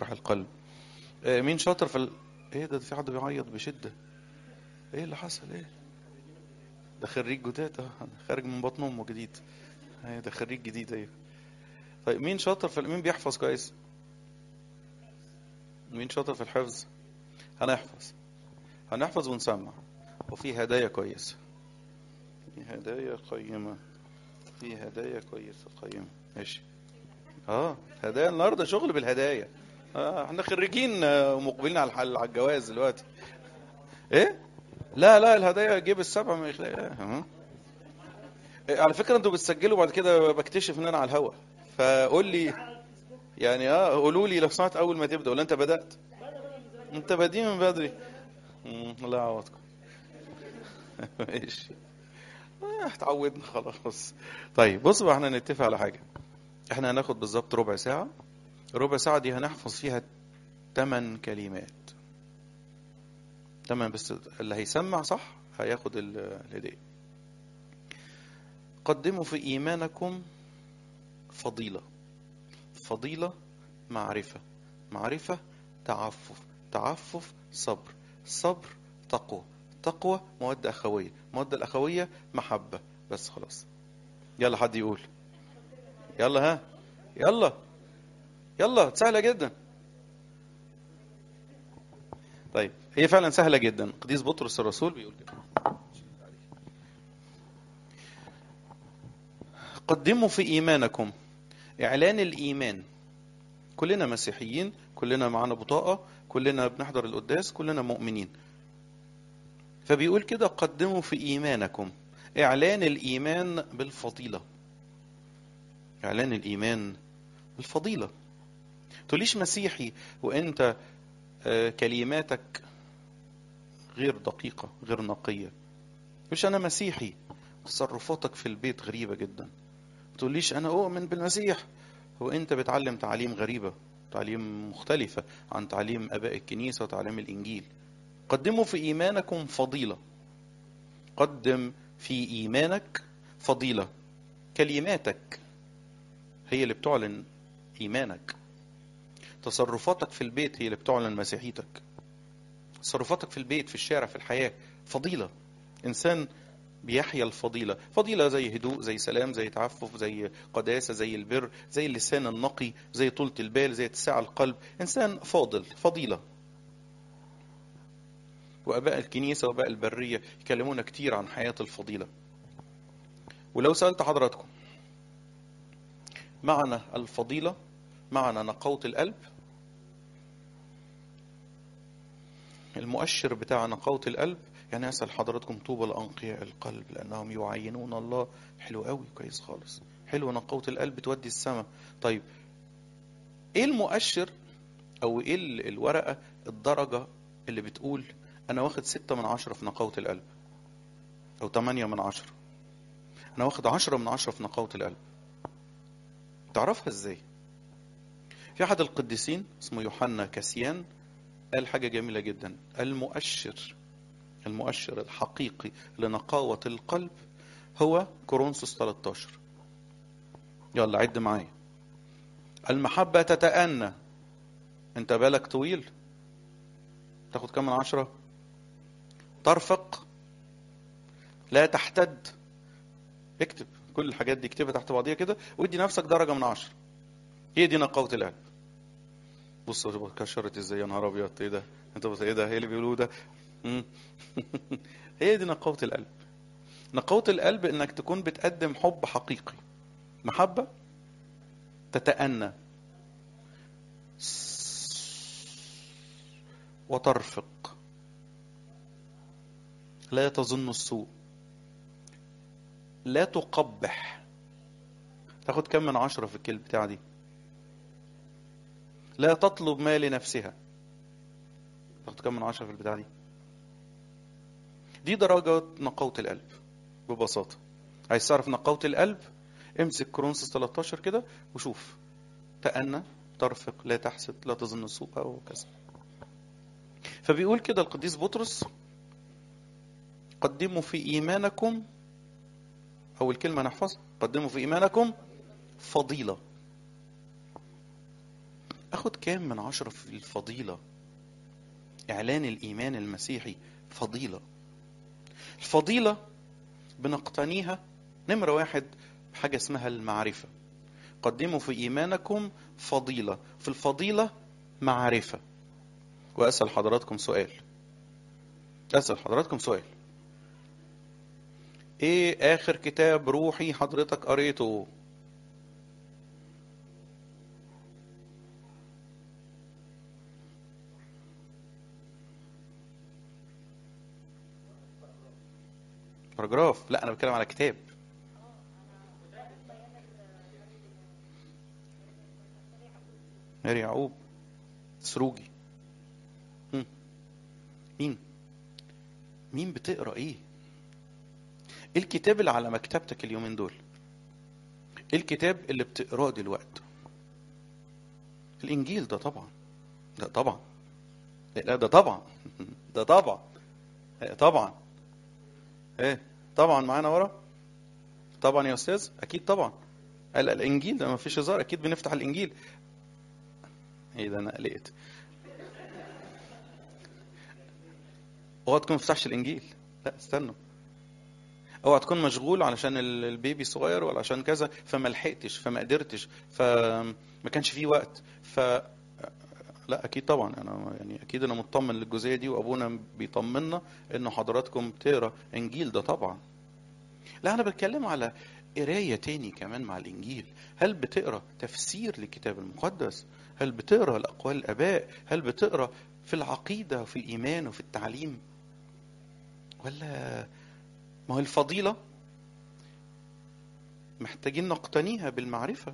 يفرح القلب آه، مين شاطر في ال... ايه ده في حد بيعيط بشده ايه اللي حصل ايه ده خريج جداد اه خارج من بطن امه جديد ايه ده خريج جديد ايوه طيب مين شاطر في مين بيحفظ كويس مين شاطر في الحفظ هنحفظ هنحفظ ونسمع وفي هدايا كويسه في هدايا قيمه في هدايا كويسه قيمه ماشي اه هدايا النهارده شغل بالهدايا آه احنا خريجين آه، ومقبلين على الحل على الجواز دلوقتي ايه لا لا الهدايا جيب السبعه ما يخلق آه. إيه، على فكره انتوا بتسجلوا بعد كده بكتشف ان انا على الهوا فقول لي يعني اه قولوا لي لو سمعت اول ما تبدا ولا انت بدات انت بادئ من بدري مم، الله يعوضكم ماشي آه، اتعودنا خلاص طيب بصوا بقى احنا نتفق على حاجه احنا هناخد بالظبط ربع ساعه ربع ساعه دي هنحفظ فيها ثمان كلمات تمام بس اللي هيسمع صح هياخد ال- الهديه قدموا في ايمانكم فضيله فضيله معرفه معرفه تعفف تعفف صبر صبر تقوى تقوى مودة أخوية مودة الأخوية محبة بس خلاص يلا حد يقول يلا ها يلا يلا سهلة جدا طيب هي فعلا سهلة جدا قديس بطرس الرسول بيقول كده قدموا في إيمانكم إعلان الإيمان كلنا مسيحيين كلنا معانا بطاقة كلنا بنحضر القداس كلنا مؤمنين فبيقول كده قدموا في إيمانكم إعلان الإيمان بالفضيلة إعلان الإيمان بالفضيلة تقوليش مسيحي وأنت آه، كلماتك غير دقيقة غير نقية مش أنا مسيحي تصرفاتك في البيت غريبة جدا تقوليش أنا أؤمن بالمسيح وأنت بتعلم تعاليم غريبة تعليم مختلفة عن تعليم آباء الكنيسة وتعليم الإنجيل قدموا في إيمانكم فضيلة قدم في إيمانك فضيلة كلماتك هي اللي بتعلن إيمانك تصرفاتك في البيت هي اللي بتعلن مسيحيتك تصرفاتك في البيت في الشارع في الحياة فضيلة إنسان بيحيا الفضيلة فضيلة زي هدوء زي سلام زي تعفف زي قداسة زي البر زي اللسان النقي زي طولة البال زي اتساع القلب إنسان فاضل فضيلة واباء الكنيسه واباء البريه يكلمونا كتير عن حياه الفضيله ولو سالت حضراتكم معنى الفضيله معنى نقاوه القلب المؤشر بتاع نقاوه القلب يعني اسال حضراتكم طوبى لانقياء القلب لانهم يعينون الله حلو قوي كويس خالص حلو نقاوه القلب تودي السماء طيب ايه المؤشر او ايه ال- الورقه الدرجه اللي بتقول انا واخد ستة من عشرة في نقاوة القلب او تمانية من عشرة انا واخد عشرة من عشرة في نقاوة القلب تعرفها ازاي في احد القديسين اسمه يوحنا كاسيان قال حاجة جميلة جدا المؤشر المؤشر الحقيقي لنقاوة القلب هو كورنثوس 13 يلا عد معايا المحبة تتأنى انت بالك طويل تاخد كام من عشرة ترفق لا تحتد اكتب كل الحاجات دي اكتبها تحت بعضيها كده وادي نفسك درجة من عشرة هي دي نقاوة القلب بص كشرت ازاي يا نهار ابيض ايه ده انت بص ايه ده ايه اللي بيقولوه ده مم. هي دي نقاوة القلب نقاوة القلب انك تكون بتقدم حب حقيقي محبة تتأنى وترفق لا تظن السوء لا تقبح تاخد كم من عشرة في الكلمة بتاع دي لا تطلب ما لنفسها تاخد كم من عشرة في البتاع دي دي درجة نقاوة القلب ببساطة عايز تعرف نقاوة القلب امسك كرونسوس 13 كده وشوف تأنى ترفق لا تحسد لا تظن السوء وكذا فبيقول كده القديس بطرس قدموا في إيمانكم أول كلمة نحفظ قدموا في إيمانكم فضيلة اخد كام من عشرة في الفضيلة اعلان الايمان المسيحي فضيلة الفضيلة بنقتنيها نمرة واحد بحاجة اسمها المعرفة قدموا في ايمانكم فضيلة في الفضيلة معرفة واسأل حضراتكم سؤال اسأل حضراتكم سؤال ايه اخر كتاب روحي حضرتك قريته باراجراف لا انا بتكلم على كتاب ماري يعقوب سروجي هم. مين مين بتقرا ايه ايه الكتاب اللي على مكتبتك اليومين دول ايه الكتاب اللي بتقراه دلوقتي الانجيل ده طبعا ده طبعا لا ده طبعا ده طبعا طبعا ايه طبعا معانا ورا طبعا يا استاذ اكيد طبعا ال- الانجيل ده ما فيش هزار اكيد بنفتح الانجيل ايه ده انا قلقت اوعى تكون ما فتحش الانجيل لا استنوا اوعى تكون مشغول علشان ال- البيبي صغير ولا عشان كذا فما لحقتش فما قدرتش فما كانش فيه وقت ف لا اكيد طبعا انا يعني اكيد انا مطمن للجزئيه دي وابونا بيطمنا انه حضراتكم تقرا انجيل ده طبعا لا انا بتكلم على قرايه تاني كمان مع الانجيل هل بتقرا تفسير للكتاب المقدس هل بتقرا لاقوال الاباء هل بتقرا في العقيده وفي الايمان وفي التعليم ولا ما هو الفضيله محتاجين نقتنيها بالمعرفه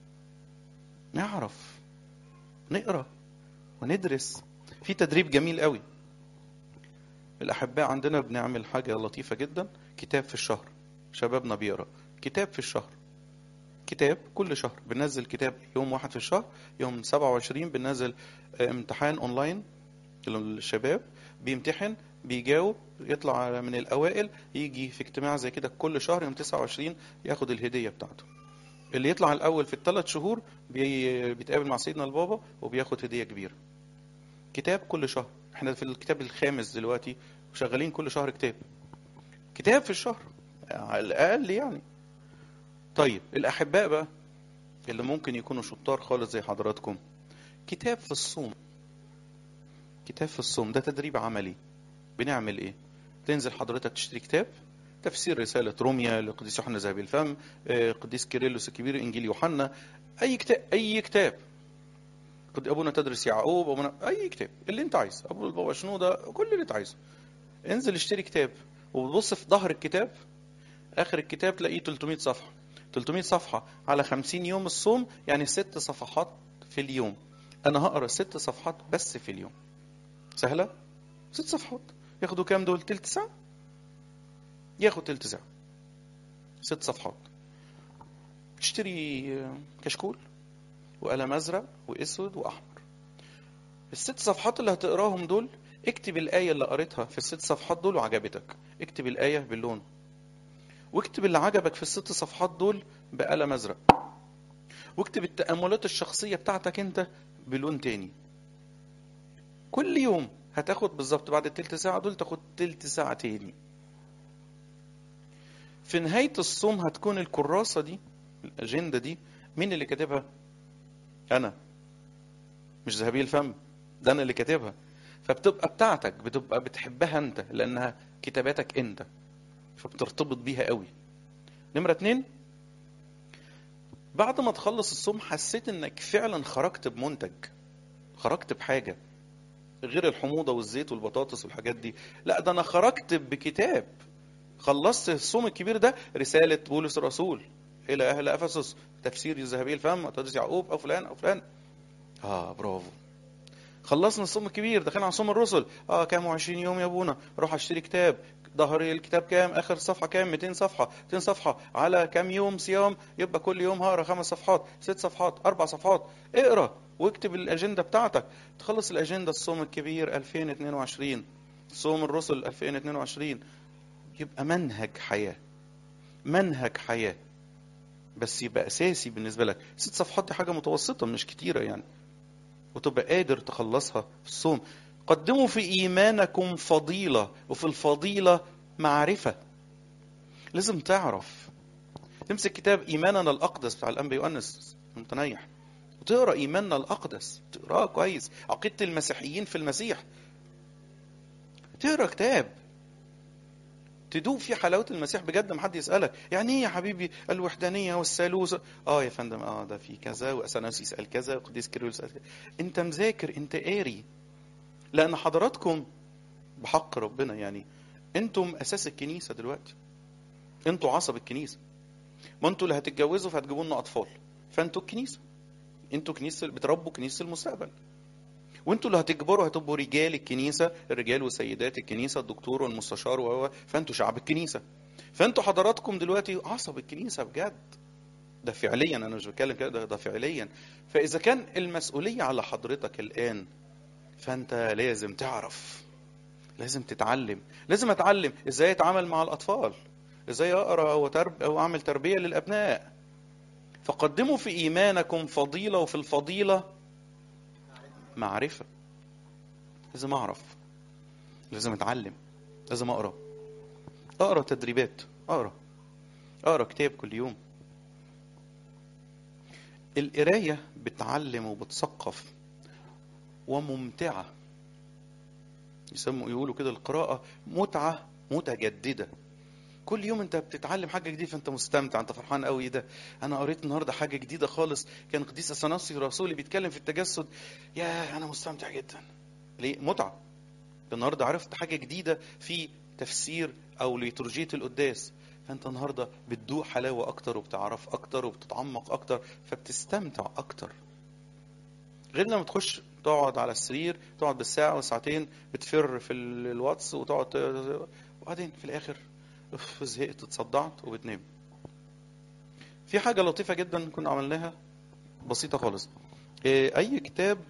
نعرف نقرا وندرس في تدريب جميل قوي الاحباء عندنا بنعمل حاجه لطيفه جدا كتاب في الشهر شبابنا بيقرا كتاب في الشهر كتاب كل شهر بننزل كتاب يوم واحد في الشهر يوم 27 بننزل آه، امتحان اونلاين للشباب بيمتحن بيجاوب يطلع من الاوائل يجي في اجتماع زي كده كل شهر يوم 29 ياخد الهديه بتاعته اللي يطلع الاول في الثلاث شهور بي... بيتقابل مع سيدنا البابا وبياخد هديه كبيره كتاب كل شهر احنا في الكتاب الخامس دلوقتي وشغالين كل شهر كتاب كتاب في الشهر على الاقل يعني طيب الاحباء بقى اللي ممكن يكونوا شطار خالص زي حضراتكم كتاب في الصوم كتاب في الصوم ده تدريب عملي بنعمل ايه تنزل حضرتك تشتري كتاب تفسير رسالة روميا لقديس يوحنا ذهبي الفم آه، قديس كيرلس الكبير إنجيل يوحنا أي كتاب أي كتاب قد أبونا تدرس يعقوب أبونا أي كتاب اللي أنت عايزه أبو البابا شنودة كل اللي أنت عايزه انزل اشتري كتاب وبتبص في ظهر الكتاب آخر الكتاب تلاقيه 300 صفحة 300 صفحة على 50 يوم الصوم يعني ست صفحات في اليوم أنا هقرا ست صفحات بس في اليوم سهلة؟ ست صفحات ياخدوا كام دول؟ تلت ساعة؟ ياخد تلت ساعة ست صفحات تشتري كشكول وقلم أزرق وأسود وأحمر الست صفحات اللي هتقراهم دول اكتب الآية اللي قريتها في الست صفحات دول وعجبتك اكتب الآية باللون واكتب اللي عجبك في الست صفحات دول بقلم أزرق واكتب التأملات الشخصية بتاعتك انت بلون تاني كل يوم هتاخد بالظبط بعد التلت ساعة دول تاخد تلت ساعة تاني في نهاية الصوم هتكون الكراسة دي الأجندة دي مين اللي كاتبها؟ أنا مش ذهبي الفم ده أنا اللي كاتبها فبتبقى بتاعتك بتبقى بتحبها أنت لأنها كتاباتك أنت فبترتبط بيها قوي نمرة اتنين بعد ما تخلص الصوم حسيت انك فعلا خرجت بمنتج خرجت بحاجة غير الحموضة والزيت والبطاطس والحاجات دي لا ده انا خرجت بكتاب خلصت الصوم الكبير ده رسالة بولس الرسول إلى أهل أفسس تفسير الذهبي الفم تدرس يعقوب أو فلان أو فلان آه برافو خلصنا الصوم الكبير دخلنا على صوم الرسل اه كام 20 يوم يا ابونا روح اشتري كتاب ظهر الكتاب كام اخر صفحه كام 200 صفحه 200 صفحه على كام يوم صيام يبقى كل يوم هقرا خمس صفحات ست صفحات اربع صفحات اقرا واكتب الاجنده بتاعتك تخلص الاجنده الصوم الكبير 2022 صوم الرسل 2022 يبقى منهج حياه منهج حياه بس يبقى اساسي بالنسبه لك ست صفحات دي حاجه متوسطه مش كتيره يعني وتبقى قادر تخلصها في الصوم قدموا في ايمانكم فضيله وفي الفضيله معرفه لازم تعرف تمسك كتاب ايماننا الاقدس بتاع الانبي يؤنس المتنيح وتقرا ايماننا الاقدس تقراه كويس عقيده المسيحيين في المسيح تقرا كتاب تدوق في حلاوه المسيح بجد ما حد يسالك يعني ايه يا حبيبي الوحدانيه والثالوث اه يا فندم اه ده في كذا واثناس يسال كذا وقديس كيرلس يسال كذا انت مذاكر انت قاري لان حضراتكم بحق ربنا يعني انتم اساس الكنيسه دلوقتي انتوا عصب الكنيسه ما انتوا اللي هتتجوزوا فهتجيبوا لنا اطفال فانتوا الكنيسه انتوا كنيسه بتربوا كنيسه المستقبل وانتوا اللي هتكبروا هتبقوا رجال الكنيسه الرجال وسيدات الكنيسه الدكتور والمستشار و فانتوا شعب الكنيسه فانتوا حضراتكم دلوقتي عصب الكنيسه بجد ده فعليا انا مش بتكلم كده ده, ده فعليا فاذا كان المسؤوليه على حضرتك الان فانت لازم تعرف لازم تتعلم لازم اتعلم ازاي اتعامل مع الاطفال ازاي اقرا وترب او اعمل تربيه للابناء فقدموا في ايمانكم فضيله وفي الفضيله معرفه لازم اعرف لازم اتعلم لازم اقرا اقرا تدريبات اقرا اقرا كتاب كل يوم القرايه بتعلم وبتثقف وممتعه يسموا يقولوا كده القراءه متعه متجدده كل يوم انت بتتعلم حاجه جديده فانت مستمتع انت فرحان قوي ده انا قريت النهارده حاجه جديده خالص كان قديس اثناسي رسولي بيتكلم في التجسد يا انا مستمتع جدا ليه متعه النهارده عرفت حاجه جديده في تفسير او ليتورجيه القداس فانت النهارده بتدوق حلاوه اكتر وبتعرف اكتر وبتتعمق اكتر فبتستمتع اكتر غير لما تخش تقعد على السرير تقعد بالساعه وساعتين بتفر في الواتس وتقعد وبعدين في الاخر اف زهقت اتصدعت وبتنام في حاجه لطيفه جدا كنا عملناها بسيطه خالص اي كتاب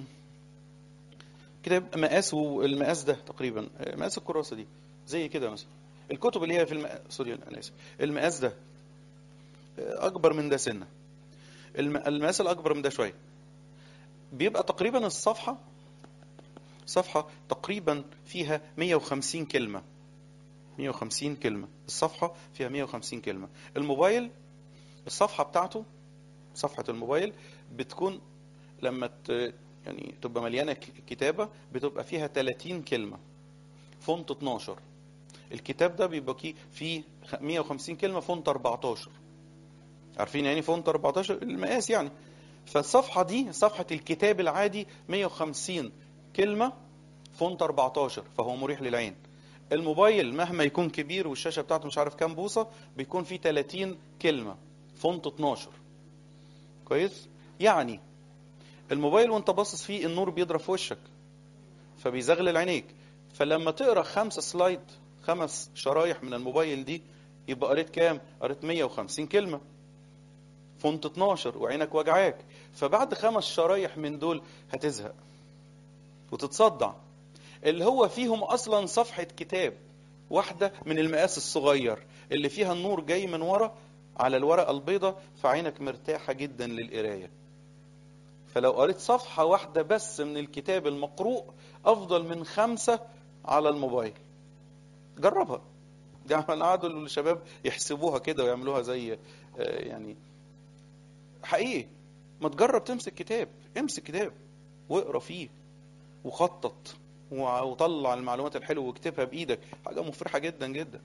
كتاب مقاس والمقاس ده تقريبا مقاس الكراسه دي زي كده مثلا الكتب اللي هي في المقاس سوري انا اسف المقاس ده اكبر من ده سنه المقاس الاكبر من ده شويه بيبقى تقريبا الصفحه صفحه تقريبا فيها 150 كلمه 150 كلمة الصفحة فيها 150 كلمة الموبايل الصفحة بتاعته صفحة الموبايل بتكون لما ت... يعني تبقى مليانة كتابة بتبقى فيها 30 كلمة فونت 12 الكتاب ده بيبقى فيه 150 كلمة فونت 14 عارفين يعني فونت 14 المقاس يعني فالصفحة دي صفحة الكتاب العادي 150 كلمة فونت 14 فهو مريح للعين الموبايل مهما يكون كبير والشاشه بتاعته مش عارف كام بوصه بيكون فيه 30 كلمه فونت 12 كويس يعني الموبايل وانت باصص فيه النور بيضرب في وشك فبيزغلل عينيك فلما تقرا خمسة سلايد خمس شرايح من الموبايل دي يبقى قريت كام قريت 150 كلمه فونت 12 وعينك وجعاك فبعد خمس شرايح من دول هتزهق وتتصدع اللي هو فيهم اصلا صفحه كتاب واحده من المقاس الصغير اللي فيها النور جاي من ورا على الورقه البيضاء فعينك مرتاحه جدا للقرايه فلو قريت صفحه واحده بس من الكتاب المقروء افضل من خمسه على الموبايل جربها دي قعدوا الشباب يحسبوها كده ويعملوها زي يعني حقيقي ما تجرب تمسك كتاب امسك كتاب واقرا فيه وخطط وطلع المعلومات الحلوه واكتبها بايدك حاجه مفرحه جدا جدا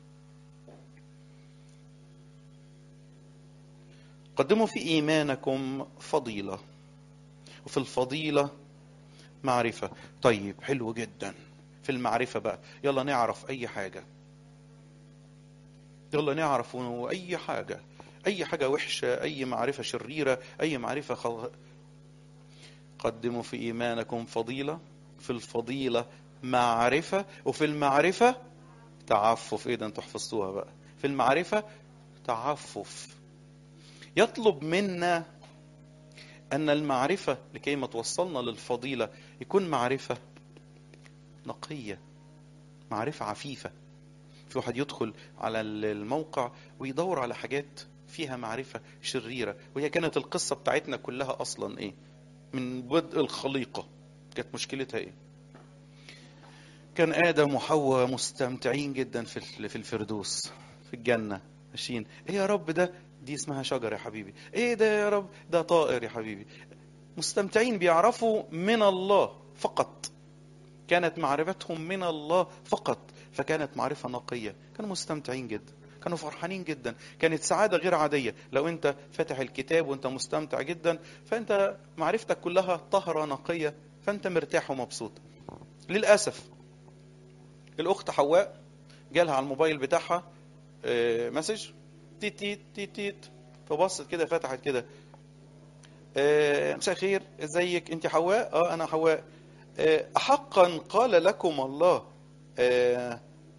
قدموا في ايمانكم فضيله وفي الفضيله معرفه طيب حلو جدا في المعرفه بقى يلا نعرف اي حاجه يلا نعرف اي حاجه اي حاجه وحشه اي معرفه شريره اي معرفه خل... قدموا في ايمانكم فضيله في الفضيلة معرفة وفي المعرفة تعفف ايه ده انتوا حفظتوها بقى في المعرفة تعفف يطلب منا أن المعرفة لكي ما توصلنا للفضيلة يكون معرفة نقية معرفة عفيفة في واحد يدخل على الموقع ويدور على حاجات فيها معرفة شريرة وهي كانت القصة بتاعتنا كلها أصلا إيه من بدء الخليقة كانت مشكلتها ايه كان آدم وحواء مستمتعين جدا في في الفردوس في الجنة ماشيين ايه يا رب ده دي اسمها شجر يا حبيبي ايه ده يا رب ده طائر يا حبيبي مستمتعين بيعرفوا من الله فقط كانت معرفتهم من الله فقط فكانت معرفة نقية كانوا مستمتعين جدا كانوا فرحانين جدا كانت سعادة غير عادية لو انت فاتح الكتاب وانت مستمتع جدا فانت معرفتك كلها طهرة نقية فانت مرتاح ومبسوط للأسف الأخت حواء جالها على الموبايل بتاعها آه، مسج تيت تيت تيت تيت فبصت كده فتحت كده آه، مساء الخير ازيك انت حواء اه انا حواء آه، احقا قال لكم الله آه،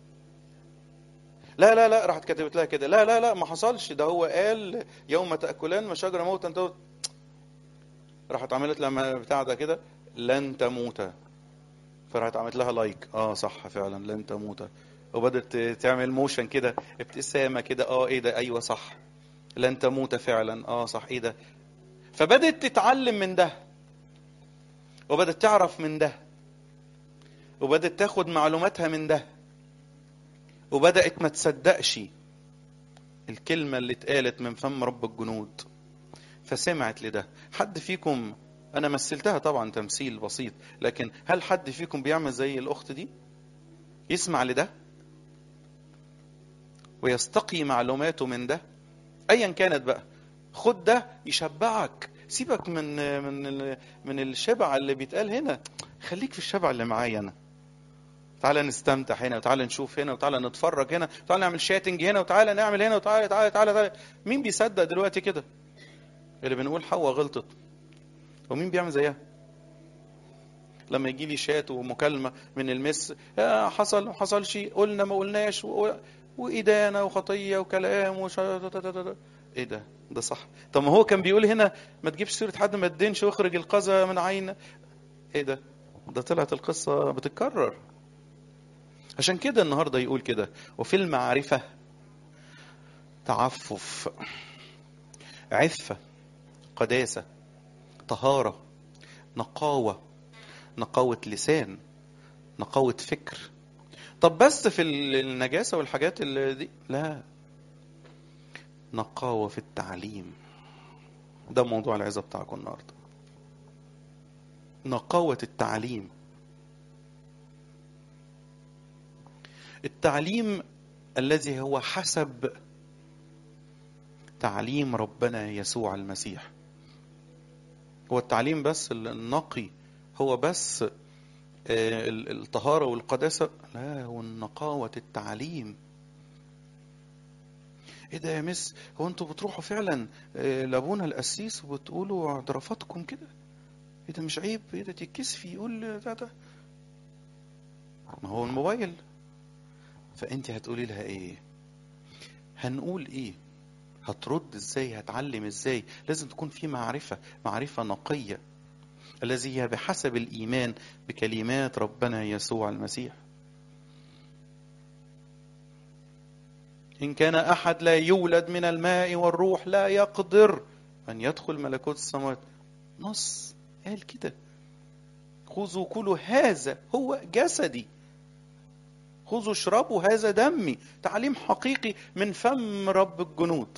لا لا لا راحت كتبت لها كده لا لا لا ما حصلش ده هو قال يوم تاكلان من شجره موتا تموت راحت عملت لها بتاع ده كده لن تموتا فراحت عملت لها لايك اه صح فعلا لن تموتا وبدت تعمل موشن كده ابتسامه كده اه ايه ده ايوه صح لن تموت فعلا اه صح ايه ده فبدت تتعلم من ده وبدت تعرف من ده وبدت تاخد معلوماتها من ده وبدأت ما تصدقش الكلمة اللي اتقالت من فم رب الجنود فسمعت لده حد فيكم أنا مثلتها طبعا تمثيل بسيط لكن هل حد فيكم بيعمل زي الأخت دي يسمع لده ويستقي معلوماته من ده أيا كانت بقى خد ده يشبعك سيبك من من من الشبع اللي بيتقال هنا خليك في الشبع اللي معايا انا تعالى نستمتع هنا وتعالى نشوف هنا وتعالى نتفرج هنا وتعالى نعمل شاتنج هنا وتعالى نعمل هنا وتعالى تعالى تعالى, تعالى. مين بيصدق دلوقتي كده اللي بنقول حواء غلطت ومين بيعمل زيها لما يجي لي شات ومكالمه من المس يا حصل ما حصلش قلنا ما قلناش و... وإدانة وخطية وكلام وش... ايه ده ده صح طب ما هو كان بيقول هنا ما تجيبش سيرة حد ما تدينش واخرج القذى من عين ايه ده ده طلعت القصة بتتكرر عشان كده النهاردة يقول كده وفي المعرفة تعفف عفة قداسة طهارة نقاوة نقاوة لسان نقاوة فكر طب بس في النجاسة والحاجات اللي دي لا نقاوة في التعليم ده موضوع العظة بتاعكم النهاردة نقاوة التعليم التعليم الذي هو حسب تعليم ربنا يسوع المسيح هو التعليم بس النقي هو بس الطهارة والقداسة لا هو النقاوة التعليم ايه ده يا مس هو انتوا بتروحوا فعلا لابونا القسيس وبتقولوا اعترافاتكم كده ايه ده مش عيب ايه ده تتكسفي يقول ده ده ما هو الموبايل فانت هتقولي لها ايه هنقول ايه هترد ازاي هتعلم ازاي لازم تكون في معرفة معرفة نقية الذي هي بحسب الإيمان بكلمات ربنا يسوع المسيح إن كان أحد لا يولد من الماء والروح لا يقدر أن يدخل ملكوت السماوات نص قال كده خذوا كلوا هذا هو جسدي خذوا اشربوا هذا دمي تعليم حقيقي من فم رب الجنود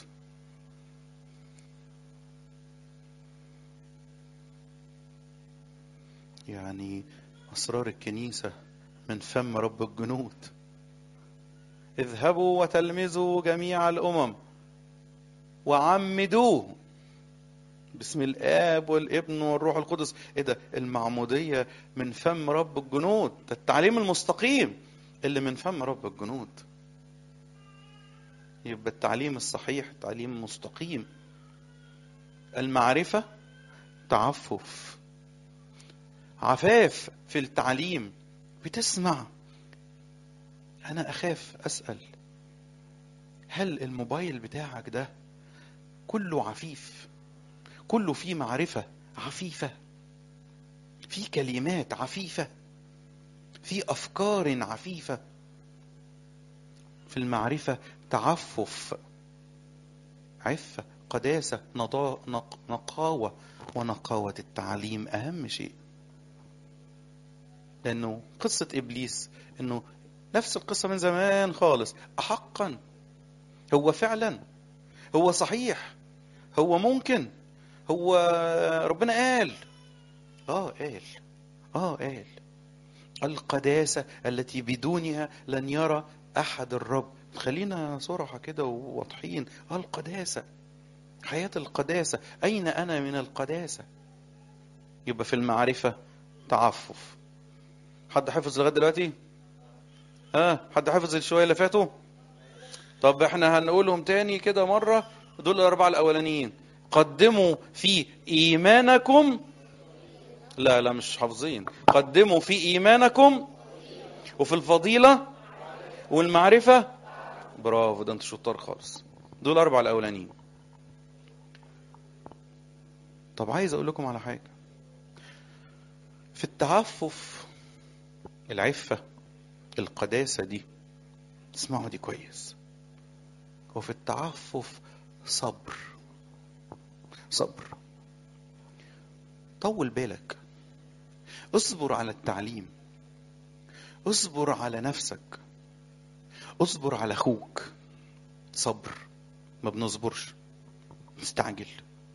يعني أسرار الكنيسة من فم رب الجنود اذهبوا وتلمذوا جميع الأمم وعمدوه باسم الآب والابن والروح القدس ايه ده المعمودية من فم رب الجنود ده التعليم المستقيم اللي من فم رب الجنود يبقى التعليم الصحيح تعليم مستقيم المعرفة تعفف عفاف في التعليم بتسمع انا اخاف اسال هل الموبايل بتاعك ده كله عفيف كله فيه معرفه عفيفه في كلمات عفيفه في افكار عفيفه في المعرفه تعفف عفه قداسه نضاء نق... نقاوه ونقاوة التعليم أهم شيء لأنه قصة إبليس أنه نفس القصة من زمان خالص أحقا هو فعلا هو صحيح هو ممكن هو ربنا قال اه قال اه قال القداسة التي بدونها لن يرى أحد الرب خلينا صراحة كده وواضحين القداسة حياة القداسة أين أنا من القداسة يبقى في المعرفة تعفف حد حفظ لغاية دلوقتي ها آه. حد حفظ الشوية اللي فاتوا طب احنا هنقولهم تاني كده مرة دول الأربعة الأولانيين قدموا في إيمانكم لا لا مش حافظين قدموا في إيمانكم وفي الفضيلة والمعرفة برافو ده انت شطار خالص دول الأربعة الأولانيين طب عايز أقول لكم على حاجة في التعفف العفة القداسة دي اسمعوا دي كويس وفي التعفف صبر صبر طول بالك اصبر على التعليم اصبر على نفسك اصبر على اخوك صبر ما بنصبرش نستعجل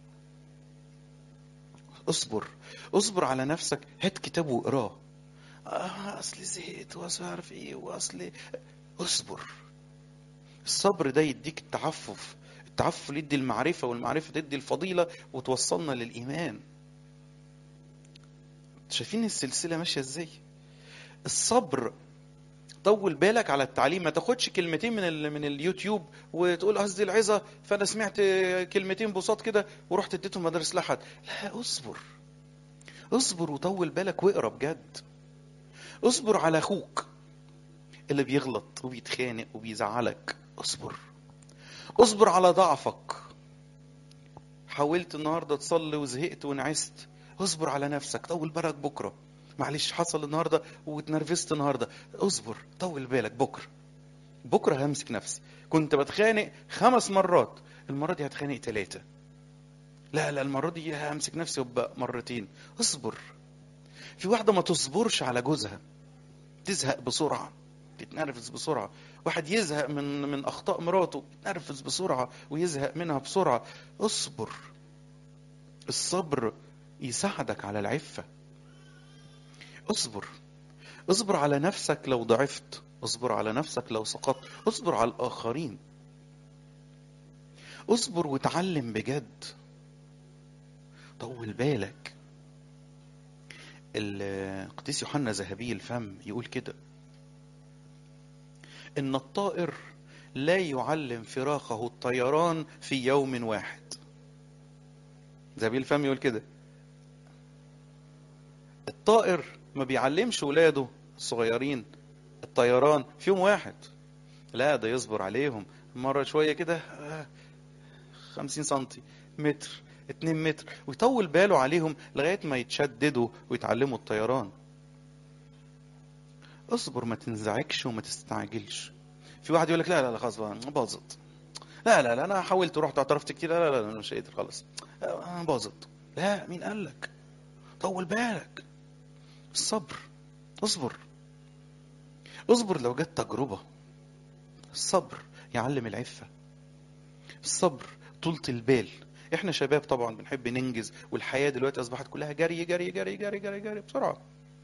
اصبر اصبر على نفسك هات كتاب واقراه آه اصل زهقت واصل عارف ايه واصل اصبر الصبر ده يديك التعفف التعفف يدي المعرفه والمعرفه تدي الفضيله وتوصلنا للايمان شايفين السلسله ماشيه ازاي الصبر طول بالك على التعليم ما تاخدش كلمتين من ال من اليوتيوب وتقول قصدي العظه فانا سمعت كلمتين بساط كده ورحت اديتهم مدارس لحد لا اصبر اصبر وطول بالك واقرا بجد اصبر على اخوك اللي بيغلط وبيتخانق وبيزعلك اصبر اصبر على ضعفك حاولت النهارده تصلي وزهقت ونعست اصبر على نفسك طول بالك بكره معلش حصل النهارده واتنرفزت النهارده اصبر طول بالك بكره بكره همسك نفسي كنت بتخانق خمس مرات المره دي هتخانق ثلاثه لا لا المره دي همسك نفسي وابقى مرتين اصبر في واحده ما تصبرش على جوزها تزهق بسرعه تتنرفز بسرعه واحد يزهق من من اخطاء مراته يتنرفز بسرعه ويزهق منها بسرعه اصبر الصبر يساعدك على العفه اصبر اصبر على نفسك لو ضعفت اصبر على نفسك لو سقطت اصبر على الاخرين اصبر وتعلم بجد طول بالك القديس يوحنا ذهبي الفم يقول كده ان الطائر لا يعلم فراخه الطيران في يوم واحد ذهبي الفم يقول كده الطائر ما بيعلمش ولاده الصغيرين الطيران في يوم واحد لا ده يصبر عليهم مرة شوية كده خمسين سنتي متر اتنين متر ويطول باله عليهم لغاية ما يتشددوا ويتعلموا الطيران اصبر ما تنزعجش وما تستعجلش في واحد يقول لك لا لا لا خلاص باظت لا لا لا انا حاولت ورحت اعترفت كتير لا لا لا انا مش قادر خلاص انا باظت لا مين قال لك طول بالك الصبر اصبر اصبر لو جت تجربة الصبر يعلم العفة الصبر طولة البال احنا شباب طبعا بنحب ننجز والحياة دلوقتي اصبحت كلها جري جري جري جري جري جري بسرعة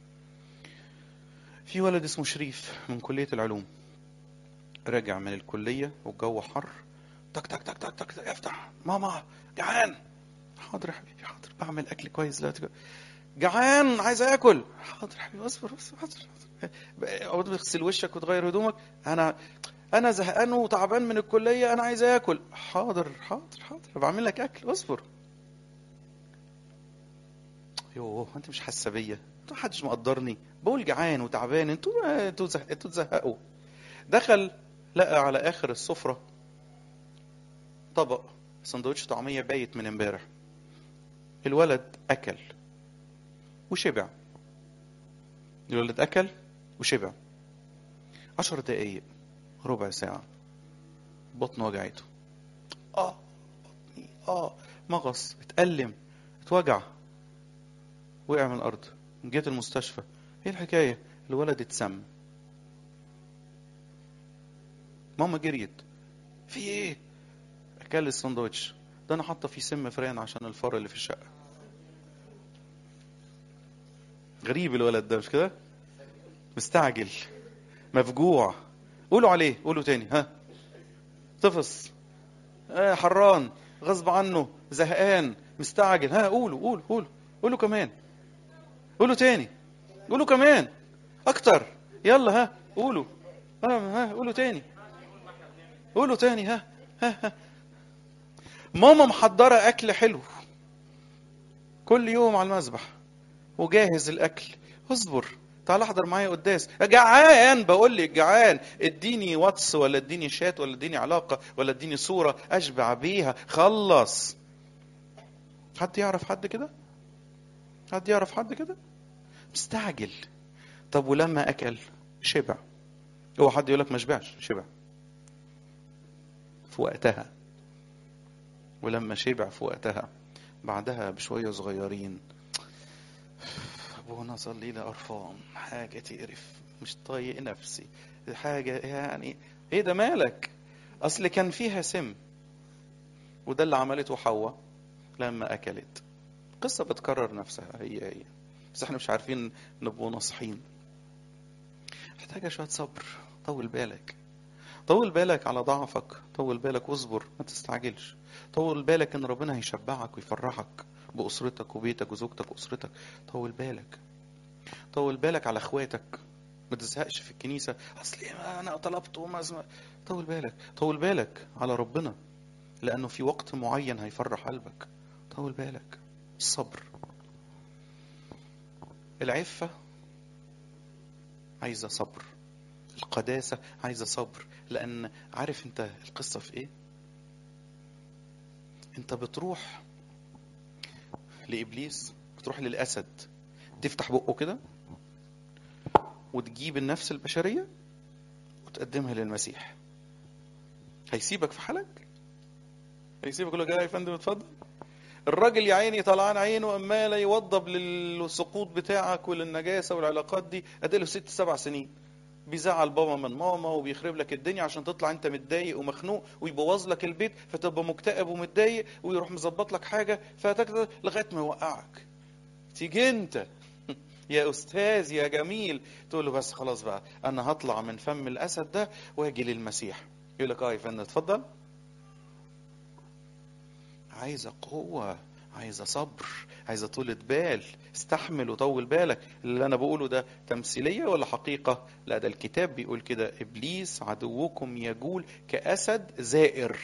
في ولد اسمه شريف من كلية العلوم راجع من الكلية والجو حر تك تك تك تك تك, تك افتح ماما جعان حاضر يا حبيبي حاضر بعمل اكل كويس دلوقتي جعان عايز اكل حاضر حبيبي اصبر اصبر حاضر اقعد تغسل وشك وتغير هدومك انا انا زهقان وتعبان من الكليه انا عايز اكل حاضر حاضر حاضر بعمل لك اكل اصبر يوه انت مش حاسه بيا انتوا محدش مقدرني بقول جعان وتعبان انتوا انتوا زه... انتوا تزهقوا دخل لقى على اخر السفره طبق سندوتش طعميه بايت من امبارح الولد اكل وشبع الولد أكل وشبع عشر دقايق ربع ساعة بطنه وجعته اه بطني اه مغص اتألم اتوجع وقع من الارض جيت المستشفى ايه الحكايه الولد اتسم ماما جريت في ايه اكل الساندوتش ده انا حاطه فيه سم فران عشان الفار اللي في الشقه غريب الولد ده مش كده مستعجل مفجوع قولوا عليه قولوا تاني ها طفص آه حران غصب عنه زهقان مستعجل ها قولوا قولوا قولوا قولوا كمان قولوا تاني قولوا كمان اكتر يلا ها قولوا ها ها قولوا تاني قولوا تاني ها ها ها ماما محضرة أكل حلو كل يوم على المذبح وجاهز الأكل اصبر تعال احضر معايا قداس جعان بقول لك جعان اديني واتس ولا اديني شات ولا اديني علاقه ولا اديني صوره اشبع بيها خلص حد يعرف حد كده حد يعرف حد كده مستعجل طب ولما اكل شبع هو حد يقول لك ما شبعش شبع في وقتها ولما شبع في وقتها بعدها بشويه صغيرين ابونا صلي لي قرفان حاجه تقرف مش طايق نفسي حاجه يعني ايه ده مالك اصل كان فيها سم وده اللي عملته حواء لما اكلت قصه بتكرر نفسها هي هي بس احنا مش عارفين نبقوا ناصحين محتاجه شويه صبر طول بالك طول بالك على ضعفك طول بالك واصبر ما تستعجلش طول بالك ان ربنا هيشبعك ويفرحك بأسرتك وبيتك وزوجتك وأسرتك طول بالك طول بالك على اخواتك ما تزهقش في الكنيسة أصل أنا طلبت وما أزم... طول بالك طول بالك على ربنا لأنه في وقت معين هيفرح قلبك طول بالك الصبر العفة عايزة صبر القداسة عايزة صبر لأن عارف أنت القصة في إيه؟ أنت بتروح لابليس بتروح للاسد تفتح بقه كده وتجيب النفس البشريه وتقدمها للمسيح هيسيبك في حالك هيسيبك يقول لك يا فندم اتفضل الراجل يا عيني طلعان عينه عمال يوضب للسقوط بتاعك وللنجاسه والعلاقات دي اديله ست سبع سنين بيزعل بابا من ماما وبيخرب لك الدنيا عشان تطلع انت متضايق ومخنوق ويبوظ لك البيت فتبقى مكتئب ومتضايق ويروح مظبط لك حاجه فتكتب لغايه ما يوقعك تيجي انت يا استاذ يا جميل تقول له بس خلاص بقى انا هطلع من فم الاسد ده واجي للمسيح يقول لك اه يا فندم اتفضل عايزه قوه عايزه صبر عايزه طولة بال استحمل وطول بالك اللي انا بقوله ده تمثيليه ولا حقيقه لا ده الكتاب بيقول كده ابليس عدوكم يجول كاسد زائر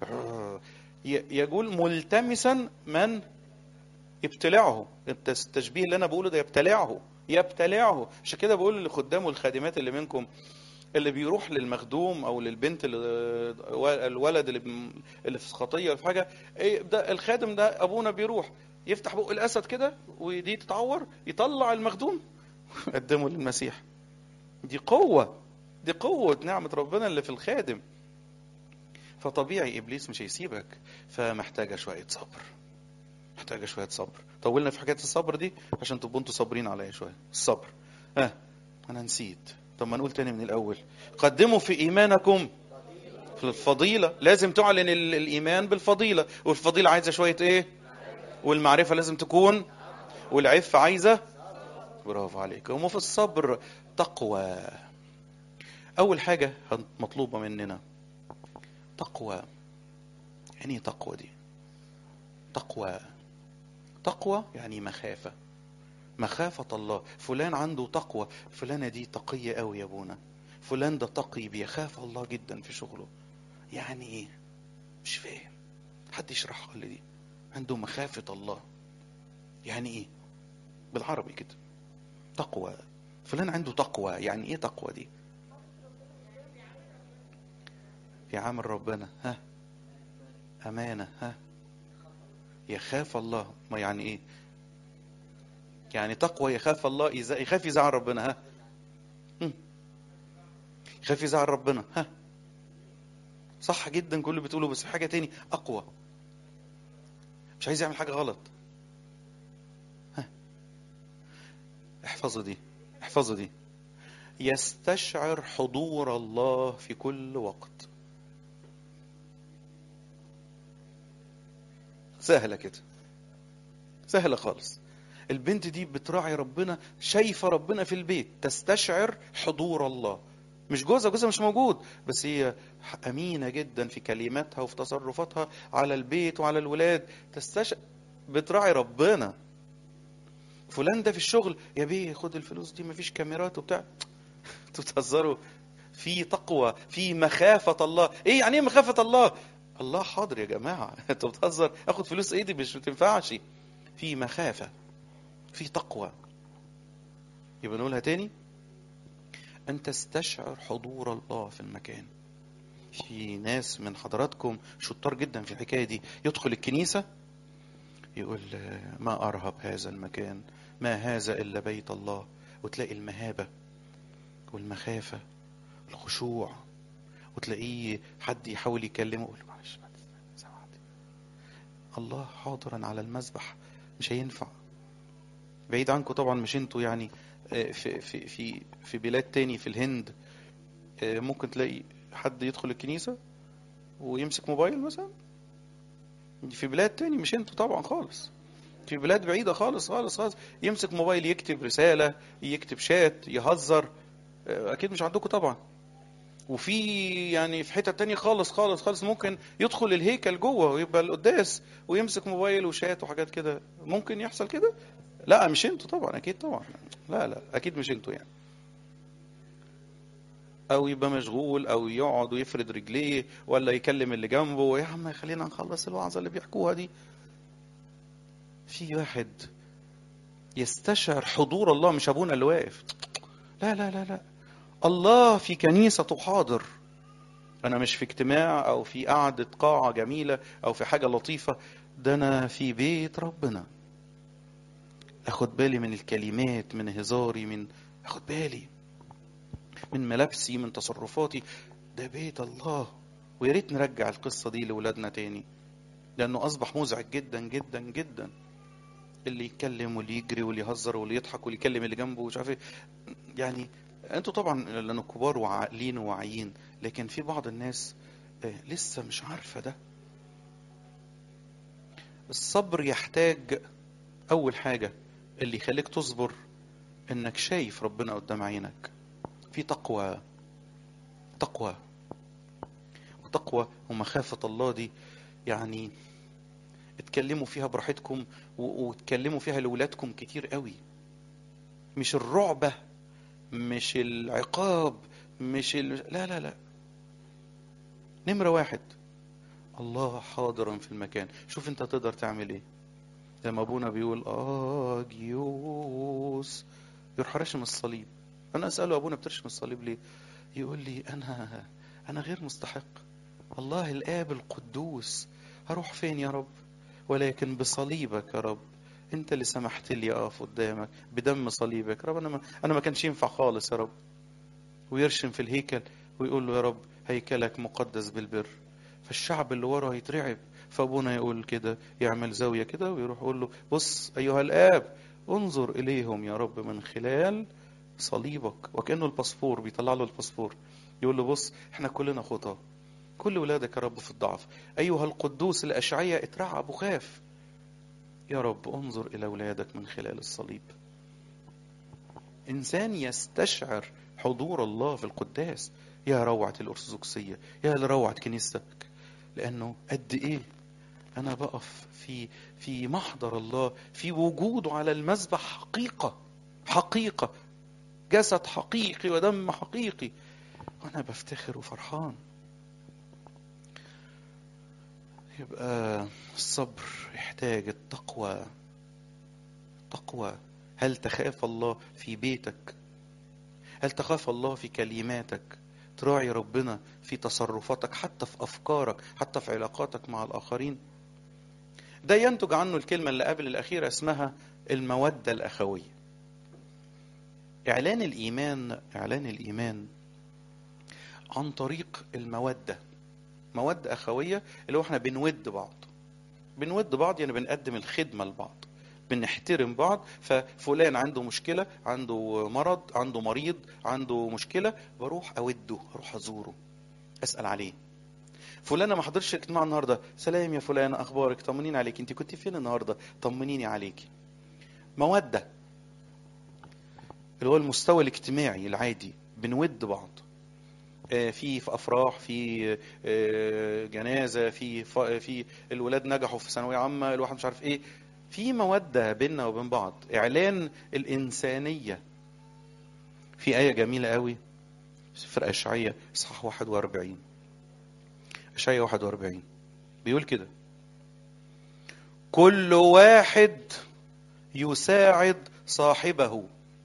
يجول ملتمسا من يبتلعه التشبيه اللي انا بقوله ده يبتلعه يبتلعه عشان كده بقول للخدام والخادمات اللي منكم اللي بيروح للمخدوم او للبنت اللي الولد اللي اللي في خطيه في حاجه ايه ده الخادم ده ابونا بيروح يفتح بق الاسد كده ودي تتعور يطلع المخدوم يقدمه للمسيح دي قوه دي قوه نعمه ربنا اللي في الخادم فطبيعي ابليس مش هيسيبك فمحتاجه شويه صبر محتاجه شويه صبر طولنا في حكايه الصبر دي عشان تبقوا انتوا صابرين عليا شويه الصبر ها آه. انا نسيت طب ما نقول تاني من الاول قدموا في ايمانكم في الفضيلة لازم تعلن الإيمان بالفضيلة والفضيلة عايزة شوية إيه والمعرفة لازم تكون والعفة عايزة برافو عليك وفي الصبر تقوى أول حاجة مطلوبة مننا تقوى يعني تقوى دي تقوى تقوى يعني مخافة مخافة الله فلان عنده تقوى فلانة دي تقية قوي يا ابونا فلان ده تقي بيخاف الله جدا في شغله يعني ايه مش فاهم حد يشرحها لي دي عنده مخافة الله يعني ايه بالعربي كده تقوى فلان عنده تقوى يعني ايه تقوى دي في عامل ربنا ها أمانة ها يخاف الله ما يعني ايه يعني تقوى يخاف الله يخاف يزعل ربنا ها يخاف يزعل ربنا ها صح جدا كل اللي بتقوله بس حاجة تاني أقوى مش عايز يعمل حاجة غلط احفظوا دي احفظوا دي يستشعر حضور الله في كل وقت سهلة كده سهلة خالص البنت دي بتراعي ربنا شايفة ربنا في البيت تستشعر حضور الله مش جوزها جوزها مش موجود بس هي أمينة جدا في كلماتها وفي تصرفاتها على البيت وعلى الولاد تستشعر بتراعي ربنا فلان ده في الشغل يا بيه خد الفلوس دي مفيش كاميرات وبتاع انتوا بتهزروا في تقوى في مخافة الله ايه يعني ايه مخافة الله الله حاضر يا جماعة انتوا بتهزر اخد فلوس ايدي مش بتنفعش في مخافة في تقوى يبقى نقولها تاني أن تستشعر حضور الله في المكان في ناس من حضراتكم شطار جدا في الحكاية دي يدخل الكنيسة يقول ما أرهب هذا المكان ما هذا إلا بيت الله وتلاقي المهابة والمخافة الخشوع وتلاقيه حد يحاول يكلمه يقول معلش سمعت الله حاضرا على المذبح مش هينفع بعيد عنكم طبعا مش انتوا يعني في في في في بلاد تاني في الهند ممكن تلاقي حد يدخل الكنيسة ويمسك موبايل مثلا في بلاد تاني مش انتوا طبعا خالص في بلاد بعيدة خالص خالص خالص يمسك موبايل يكتب رسالة يكتب شات يهزر أكيد مش عندكم طبعا وفي يعني في حتة تانية خالص خالص خالص ممكن يدخل الهيكل جوه ويبقى القداس ويمسك موبايل وشات وحاجات كده ممكن يحصل كده لا مش انتوا طبعا اكيد طبعا لا لا اكيد مش انتوا يعني او يبقى مشغول او يقعد ويفرد رجليه ولا يكلم اللي جنبه يا عم خلينا نخلص الوعظه اللي بيحكوها دي في واحد يستشعر حضور الله مش ابونا اللي واقف لا لا لا لا الله في كنيسته حاضر انا مش في اجتماع او في قعده قاعه جميله او في حاجه لطيفه ده انا في بيت ربنا اخد بالي من الكلمات من هزاري من اخد بالي من ملابسي من تصرفاتي ده بيت الله ويا ريت نرجع القصة دي لولادنا تاني لأنه أصبح مزعج جدا جدا جدا اللي يتكلم واللي يجري واللي يهزر واللي يضحك واللي يكلم اللي جنبه ومش عارف ايه يعني انتوا طبعا لانه كبار وعاقلين وواعيين لكن في بعض الناس لسه مش عارفه ده الصبر يحتاج اول حاجه اللي يخليك تصبر انك شايف ربنا قدام عينك في تقوى تقوى وتقوى ومخافة الله دي يعني اتكلموا فيها براحتكم واتكلموا فيها لولادكم كتير قوي مش الرعبة مش العقاب مش ال... لا لا لا نمرة واحد الله حاضرا في المكان شوف انت تقدر تعمل ايه لما ابونا بيقول اه جيوس يروح راشم الصليب انا اساله ابونا بترشم الصليب ليه يقول لي انا انا غير مستحق الله الاب القدوس هروح فين يا رب ولكن بصليبك يا رب انت اللي سمحت لي اقف قدامك بدم صليبك يا رب انا ما انا ما كانش ينفع خالص يا رب ويرشم في الهيكل ويقول له يا رب هيكلك مقدس بالبر فالشعب اللي وراه يترعب فابونا يقول كده يعمل زاويه كده ويروح يقول له بص ايها الاب انظر اليهم يا رب من خلال صليبك وكانه الباسبور بيطلع له الباسبور يقول له بص احنا كلنا خطاه كل ولادك يا رب في الضعف ايها القدوس الاشعياء اترعب وخاف يا رب انظر الى ولادك من خلال الصليب انسان يستشعر حضور الله في القداس يا روعة الأرثوذكسية يا لروعة كنيستك لأنه قد إيه أنا بقف في في محضر الله في وجوده على المذبح حقيقة حقيقة جسد حقيقي ودم حقيقي وأنا بفتخر وفرحان يبقى الصبر يحتاج التقوى تقوى هل تخاف الله في بيتك هل تخاف الله في كلماتك تراعي ربنا في تصرفاتك حتى في أفكارك حتى في علاقاتك مع الآخرين ده ينتج عنه الكلمة اللي قبل الأخيرة اسمها المودة الأخوية إعلان الإيمان إعلان الإيمان عن طريق المودة مودة أخوية اللي هو احنا بنود بعض بنود بعض يعني بنقدم الخدمة لبعض بنحترم بعض ففلان عنده مشكله عنده مرض عنده مريض عنده مشكله بروح اوده اروح ازوره اسال عليه فلانه ما حضرش الاجتماع النهارده سلام يا فلانه اخبارك طمنيني عليك انت كنت فين النهارده طمنيني عليكي موده اللي هو المستوى الاجتماعي العادي بنود بعض آه، في في افراح في آه، جنازه في ف- في الولاد نجحوا في ثانويه عامه الواحد مش عارف ايه في موده بيننا وبين بعض اعلان الانسانيه في ايه جميله قوي سفر اشعياء اصحاح 41 اشعياء 41 بيقول كده كل واحد يساعد صاحبه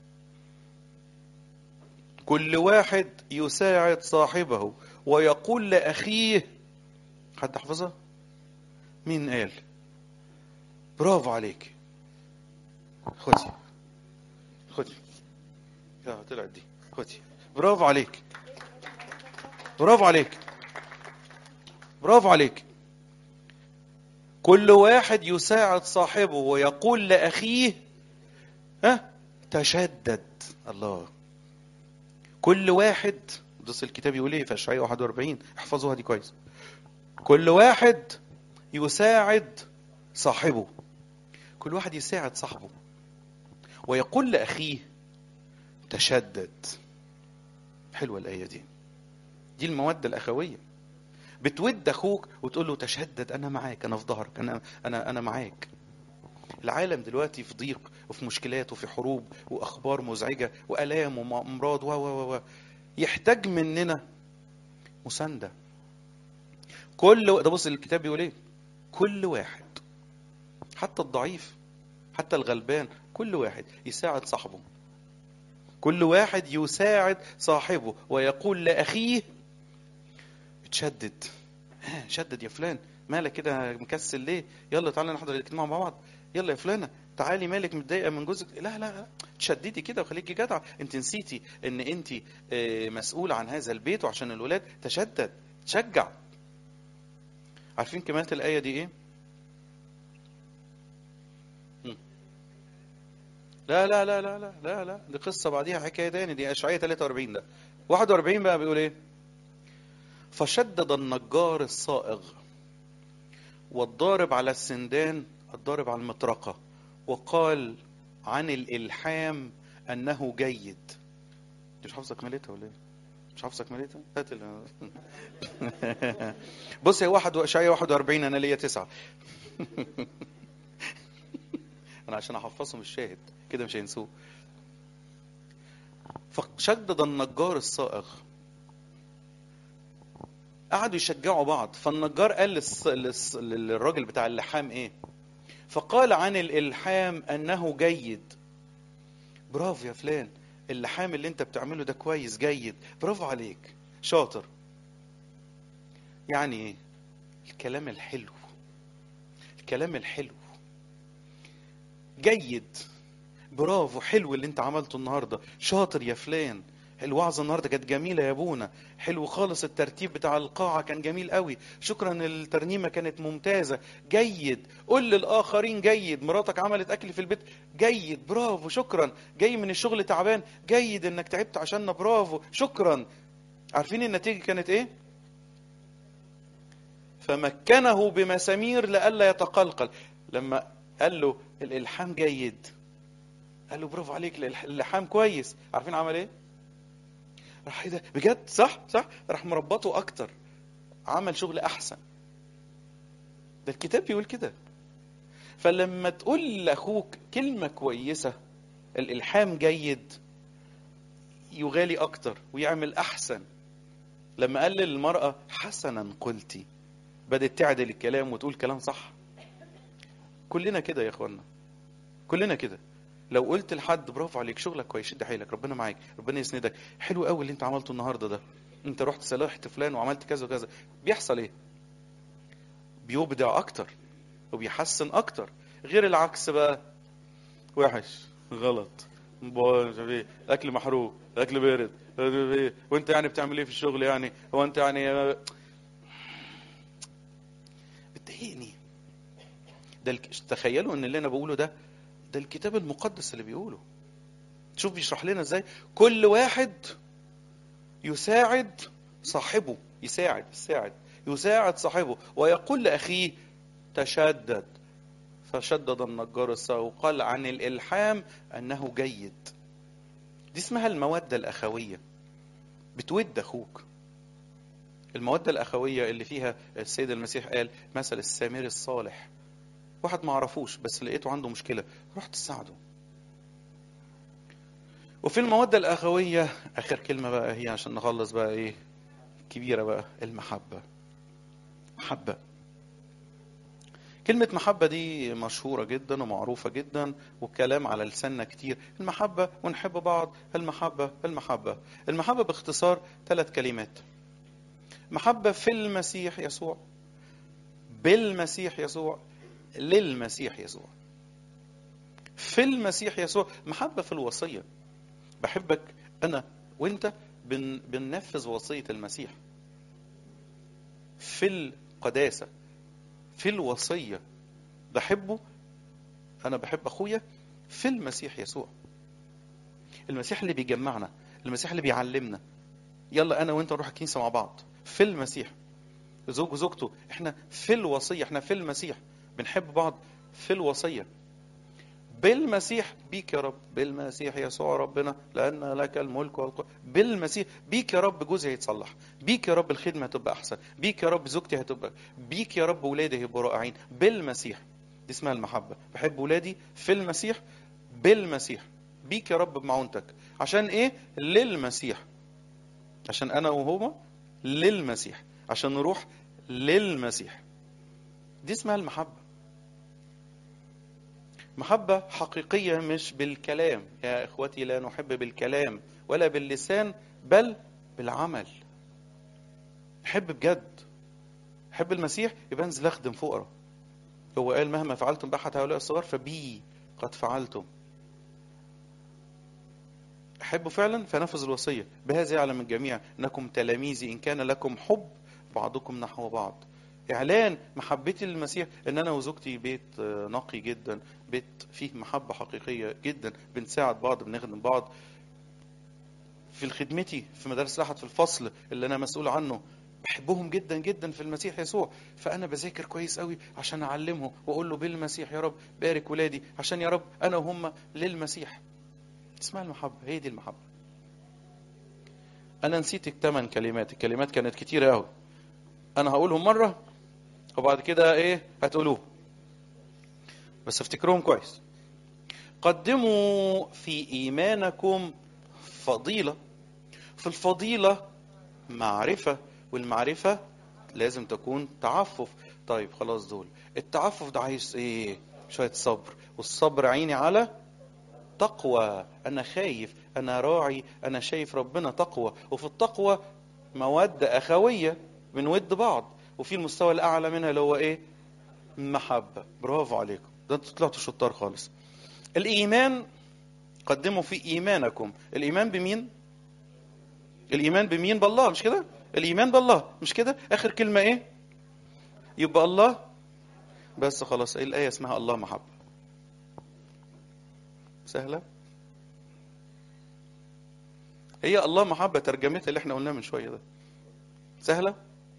كل واحد يساعد صاحبه ويقول لأخيه حد حفظها؟ مين قال؟ برافو عليك خدي خدي يا طلعت دي خدي برافو عليك برافو عليك برافو عليك كل واحد يساعد صاحبه ويقول لأخيه ها تشدد الله كل واحد بص الكتاب يقول ايه في اشعياء 41 احفظوها دي كويس كل واحد يساعد صاحبه كل واحد يساعد صاحبه ويقول لاخيه تشدد حلوه الايه دي دي الموده الاخويه بتود اخوك وتقول له تشدد انا معاك انا في ظهرك انا انا انا معاك العالم دلوقتي في ضيق وفي مشكلات وفي حروب واخبار مزعجه والام وامراض و و و يحتاج مننا مسانده كل ده بص الكتاب بيقول ايه كل واحد حتى الضعيف حتى الغلبان كل واحد يساعد صاحبه كل واحد يساعد صاحبه ويقول لاخيه اتشدد ها شدد يا فلان مالك كده مكسل ليه يلا تعالى نحضر الاجتماع مع بعض يلا يا فلانه تعالي مالك متضايقه من جوزك لا لا لا تشددي كده وخليكي جدعه انت نسيتي ان انت آه، مسؤوله عن هذا البيت وعشان الولاد تشدد تشجع عارفين كمالة الآية دي إيه؟ مم. لا لا لا لا لا لا لا دي قصة بعديها حكاية تاني دي أشعية 43 ده 41 بقى بيقول إيه؟ فشدد النجار الصائغ والضارب على السندان الضارب على المطرقة وقال عن الإلحام أنه جيد دي مش حافظة كمالتها ولا إيه؟ مش حافظة كمالتها؟ هات ال- بص هي واحد اشعياء 41 انا ليا تسعه انا عشان احفظهم الشاهد كده مش هينسوه فشدد النجار الصائغ قعدوا يشجعوا بعض فالنجار قال للص... للص... للراجل بتاع اللحام ايه فقال عن الالحام انه جيد برافو يا فلان اللحام اللي انت بتعمله ده كويس جيد برافو عليك شاطر يعني ايه الكلام الحلو الكلام الحلو جيد برافو حلو اللي انت عملته النهارده شاطر يا فلان الوعظة النهارده كانت جميلة يا ابونا حلو خالص الترتيب بتاع القاعة كان جميل قوي شكرا الترنيمة كانت ممتازة جيد قول للآخرين جيد مراتك عملت أكل في البيت جيد برافو شكرا جاي من الشغل تعبان جيد انك تعبت عشاننا برافو شكرا عارفين النتيجة كانت ايه فمكنه بمسامير لئلا يتقلقل لما قال له الالحام جيد قال له برافو عليك الإلح- الالحام كويس عارفين عمل ايه راح ايه ده بجد صح صح راح مربطه اكتر عمل شغل احسن ده الكتاب بيقول كده فلما تقول لاخوك كلمه كويسه الالحام جيد يغالي اكتر ويعمل احسن لما قال للمراه حسنا قلتي بدأت تعدل الكلام وتقول كلام صح كلنا كده يا اخوانا كلنا كده لو قلت لحد برافو عليك شغلك كويس شد حيلك ربنا معاك ربنا يسندك حلو قوي اللي انت عملته النهارده ده انت رحت صالحت فلان وعملت كذا وكذا بيحصل ايه بيبدع اكتر وبيحسن اكتر غير العكس بقى وحش غلط با- مش عارف ايه اكل محروق اكل بارد مش عارف ايه وانت يعني بتعمل ايه في الشغل يعني هو انت يعني بتضايقني ده الك- تخيلوا ان اللي انا بقوله ده ده الكتاب المقدس اللي بيقوله شوف بيشرح لنا ازاي كل واحد يساعد صاحبه يساعد يساعد يساعد صاحبه ويقول لأخيه تشدد فشدد النجار الساق وقال عن الإلحام أنه جيد دي اسمها المودة الأخوية بتود أخوك المودة الأخوية اللي فيها السيد المسيح قال مثل السامري الصالح واحد ما عرفوش بس لقيته عنده مشكلة رحت تساعده وفي المودة الأخوية آخر كلمة بقى هي عشان نخلص بقى إيه كبيرة بقى المحبة محبة كلمة محبة دي مشهورة جدا ومعروفة جدا والكلام على لساننا كتير المحبة ونحب بعض المحبة المحبة المحبة باختصار ثلاث كلمات محبة في المسيح يسوع بالمسيح يسوع للمسيح يسوع في المسيح يسوع محبة في الوصية بحبك أنا وأنت بن بننفذ وصية المسيح في القداسة في الوصية بحبه أنا بحب أخويا في المسيح يسوع المسيح اللي بيجمعنا المسيح اللي بيعلمنا يلا أنا وأنت نروح الكنيسة مع بعض في المسيح زوج وزوجته احنا في الوصية احنا في المسيح بنحب بعض في الوصية بالمسيح بيك يا رب بالمسيح يسوع ربنا لأن لك الملك والقوة بالمسيح بيك يا رب جوزي هيتصلح بيك يا رب الخدمة هتبقى أحسن بيك يا رب زوجتي هتبقى بيك يا رب ولادي هيبقوا رائعين بالمسيح دي اسمها المحبة بحب ولادي في المسيح بالمسيح بيك يا رب بمعونتك عشان ايه للمسيح عشان انا وهما للمسيح عشان نروح للمسيح دي اسمها المحبة محبة حقيقية مش بالكلام يا إخوتي لا نحب بالكلام ولا باللسان بل بالعمل نحب بجد حب المسيح يبقى انزل اخدم فقراء هو قال مهما فعلتم بأحد هؤلاء الصغار فبي قد فعلتم أحبوا فعلا فنفذ الوصية بهذا يعلم الجميع أنكم تلاميذي إن كان لكم حب بعضكم نحو بعض اعلان محبتي للمسيح ان انا وزوجتي بيت نقي جدا بيت فيه محبه حقيقيه جدا بنساعد بعض بنخدم بعض في خدمتي في مدارس الاحد في الفصل اللي انا مسؤول عنه بحبهم جدا جدا في المسيح يسوع فانا بذاكر كويس قوي عشان اعلمهم واقول له بالمسيح يا رب بارك ولادي عشان يا رب انا وهم للمسيح اسمها المحبه هي دي المحبه انا نسيت الثمان كلمات الكلمات كانت كتيره قوي انا هقولهم مره وبعد كده ايه هتقولوه بس افتكروهم كويس قدموا في ايمانكم فضيله في الفضيله معرفه والمعرفه لازم تكون تعفف طيب خلاص دول التعفف ده عايز ايه شويه صبر والصبر عيني على تقوى انا خايف انا راعي انا شايف ربنا تقوى وفي التقوى موده اخويه بنود بعض وفي المستوى الاعلى منها اللي هو ايه محبه برافو عليكم ده انتوا طلعتوا شطار خالص الايمان قدموا في ايمانكم الايمان بمين الايمان بمين بالله مش كده الايمان بالله مش كده اخر كلمه ايه يبقى الله بس خلاص ايه الايه اسمها الله محبه سهله هي الله محبه ترجمتها اللي احنا قلناه من شويه ده سهله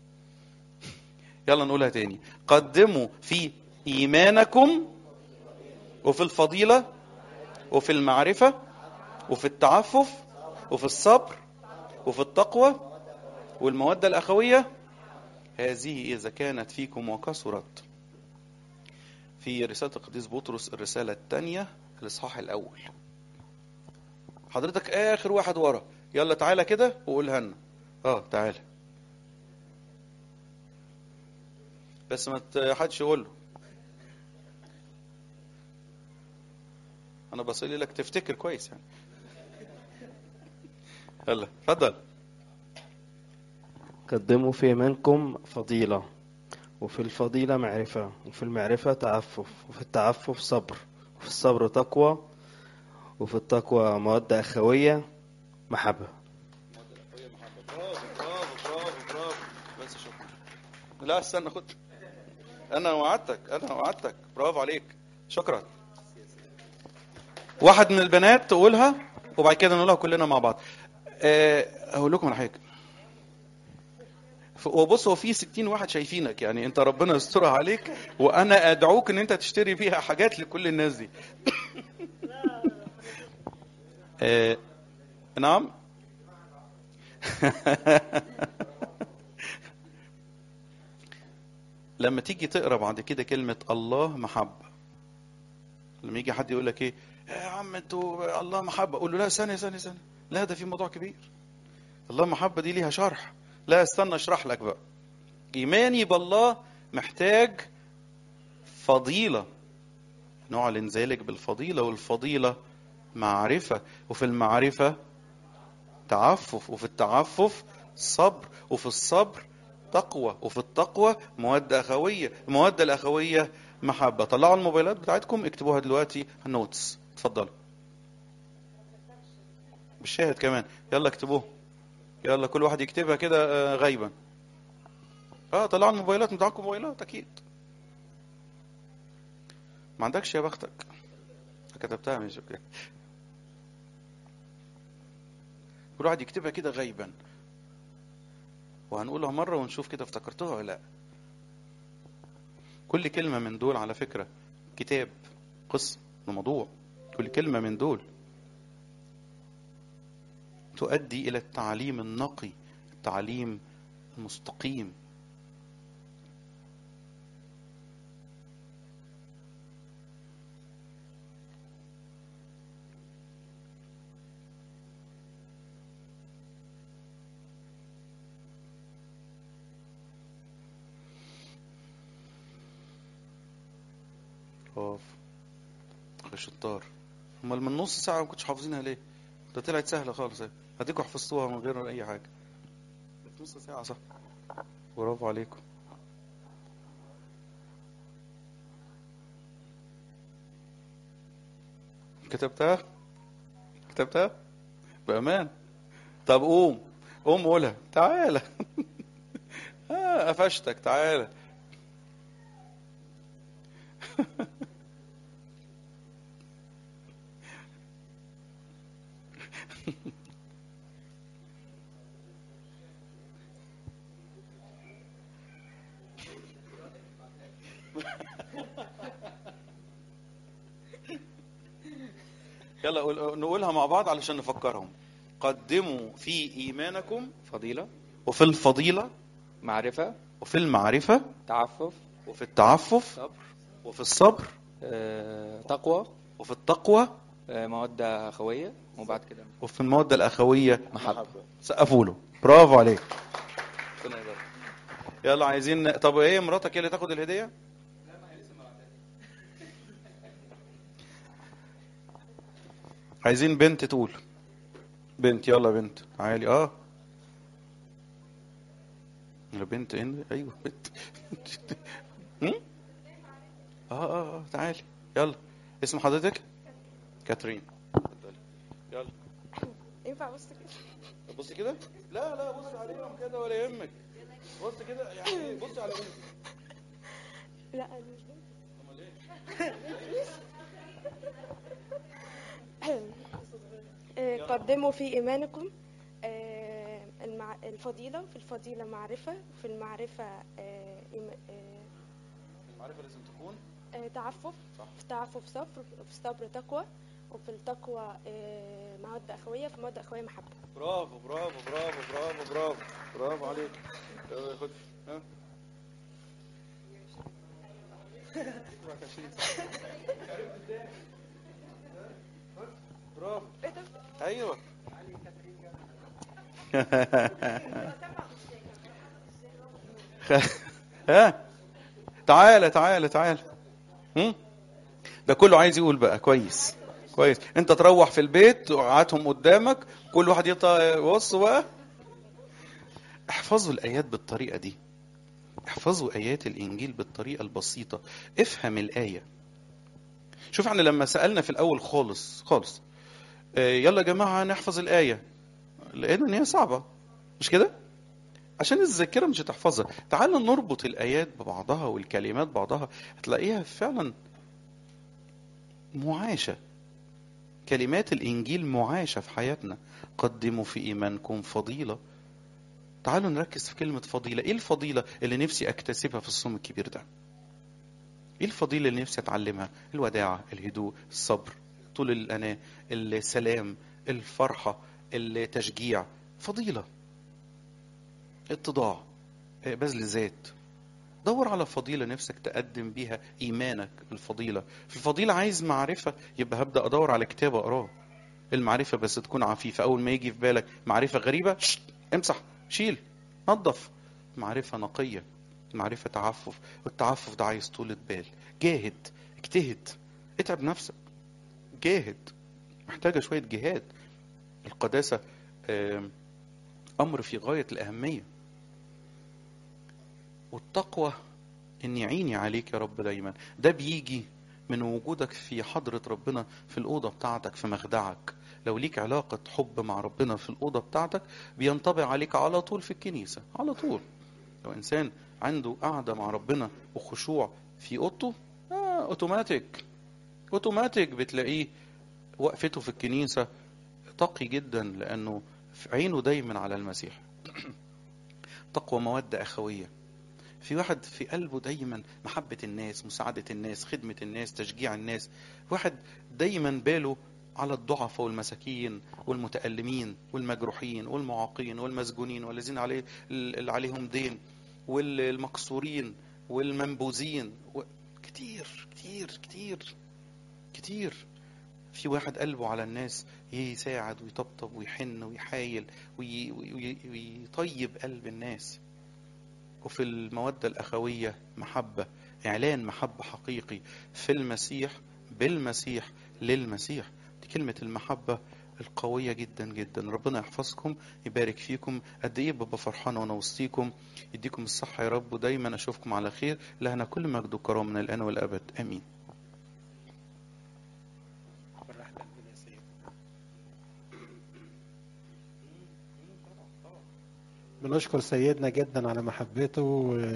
يلا نقولها تاني قدموا في ايمانكم وفي الفضيله وفي المعرفه وفي التعفف وفي الصبر وفي التقوى والموده الاخويه هذه اذا كانت فيكم وكثرت في رساله القديس بطرس الرساله الثانيه الاصحاح الاول حضرتك اخر واحد ورا يلا تعالى كده وقولها لنا اه تعالى بس ما حدش يقول له انا بصلي لك تفتكر كويس يعني يلا اتفضل قدموا في إيمانكم فضيلة وفي الفضيلة معرفة وفي المعرفة تعفف وفي التعفف صبر وفي الصبر تقوى وفي التقوى مودة أخوية محبة برافو برافو برافو برافو بس شكرا لا استنى خد انا وعدتك انا وعدتك برافو عليك شكرا واحد من البنات تقولها وبعد كده نقولها كلنا مع بعض آه، اقول لكم على حاجه ف- وبص هو في 60 واحد شايفينك يعني انت ربنا يسترها عليك وانا ادعوك ان انت تشتري فيها حاجات لكل الناس دي آه، نعم لما تيجي تقرا بعد كده كلمه الله محبه لما يجي حد يقول لك ايه يا عم انتوا الله محبه قول له لا ثانيه ثانيه ثانيه لا ده في موضوع كبير الله محبه دي ليها شرح لا استنى اشرح لك بقى ايماني بالله محتاج فضيله نعلن ذلك بالفضيله والفضيله معرفه وفي المعرفه تعفف وفي التعفف صبر وفي الصبر تقوى وفي التقوى مودة أخوية المودة الأخوية محبة طلعوا الموبايلات بتاعتكم اكتبوها دلوقتي النوتس اتفضلوا بالشاهد كمان يلا اكتبوه يلا كل واحد يكتبها كده آه، غيبا اه طلعوا الموبايلات بتاعكم موبايلات اكيد ما عندكش يا بختك كتبتها مش اوكي كل واحد يكتبها كده غيبا وهنقولها مرة ونشوف كده افتكرتوها ولا لا كل كلمة من دول على فكرة كتاب قصة موضوع كل كلمة من دول تؤدي إلى التعليم النقي التعليم المستقيم اوف يا شطار امال من نص ساعه ما كنتش حافظينها ليه ده طلعت سهله خالص اهي هديكوا حفظتوها من غير اي حاجه في نص ساعه صح برافو عليكم كتبتها كتبتها بامان طب قوم قوم قولها تعالى اه قفشتك تعالى يلا قول- نقولها مع بعض علشان نفكرهم قدموا في إيمانكم فضيلة وفي الفضيلة معرفة وفي المعرفة تعفف وفي التعفف صبر وفي الصبر آه، تقوى وفي التقوى آه، مودة أخوية وبعد كده وفي المودة الأخوية محبة سقفوا له برافو عليك ربنا يبارك. يلا عايزين طب ايه مراتك هي اللي تاخد الهدية؟ عايزين بنت تقول بنت يلا بنت عالي اه يا بنت ان ايوه بنت هم؟ اه اه اه تعالي يلا اسم حضرتك كاترين اتفضلي. يلا ينفع بص كده بص كده لا لا بص عليهم كده ولا يهمك بص كده يعني بص على بنتي لا أنا مش امال ايه آه، قدموا في إيمانكم آه، المع... الفضيلة في الفضيلة معرفة وفي المعرفة آه، إيم- آه، المعرفه لازم تكون آه، تعفف صح. في التعفف صبر وفي الصبر تقوى وفي التقوى آه، مودة أخوية في مودة أخوية محبة برافو برافو برافو برافو برافو برافو عليك يلا خد ها برافو إيه ده؟ ايوه ها تعالى تعالى تعالى هم؟ ده كله عايز يقول بقى كويس كويس انت تروح في البيت وقعدهم قدامك كل واحد يطلع بص بقى احفظوا الايات بالطريقه دي احفظوا ايات الانجيل بالطريقه البسيطه افهم الايه شوف احنا لما سالنا في الاول خالص خالص آه، يلا يا جماعه نحفظ الايه لقينا ان هي صعبه مش كده عشان الذاكره مش هتحفظها تعال نربط الايات ببعضها والكلمات بعضها هتلاقيها فعلا معاشه كلمات الإنجيل معاشة في حياتنا قدموا في إيمانكم فضيلة تعالوا نركز في كلمة فضيلة إيه الفضيلة اللي نفسي أكتسبها في الصوم الكبير ده إيه الفضيلة اللي نفسي أتعلمها الوداعة الهدوء الصبر طول الأناة السلام الفرحة التشجيع فضيلة اتضاع بذل ذات دور على فضيلة نفسك تقدم بيها إيمانك بالفضيلة في الفضيلة عايز معرفة يبقى هبدأ أدور على كتاب أقراه المعرفة بس تكون عفيفة أول ما يجي في بالك معرفة غريبة شت، امسح شيل نظف معرفة نقية معرفة تعفف والتعفف ده عايز طولة بال جاهد اجتهد اتعب نفسك جاهد محتاجة شوية جهاد القداسة آم، أمر في غاية الأهمية والتقوى إن يعيني عليك يا رب دايما ده بيجي من وجودك في حضرة ربنا في الأوضة بتاعتك في مخدعك لو ليك علاقة حب مع ربنا في الأوضة بتاعتك بينطبع عليك على طول في الكنيسة على طول لو إنسان عنده قعدة مع ربنا وخشوع في أوضته آه أوتوماتيك أوتوماتيك بتلاقيه وقفته في الكنيسة تقي جدا لأنه في عينه دايما على المسيح تقوى مودة أخوية في واحد في قلبه دايما محبة الناس مساعدة الناس خدمة الناس تشجيع الناس واحد دايما باله على الضعفاء والمساكين والمتألمين والمجروحين والمعاقين والمسجونين والذين عليه اللي عليهم دين والمكسورين والمنبوذين و... كتير كتير كتير كتير في واحد قلبه على الناس يساعد ويطبطب ويحن ويحايل وي... وي... ويطيب قلب الناس وفي المودة الأخوية محبة إعلان محبة حقيقي في المسيح بالمسيح للمسيح دي كلمة المحبة القوية جدا جدا ربنا يحفظكم يبارك فيكم قد ايه ببقى فرحان وانا وسطيكم يديكم الصحة يا رب ودايما اشوفكم على خير لهنا كل مجد وكرامة من الان والابد امين بنشكر سيدنا جدا على محبته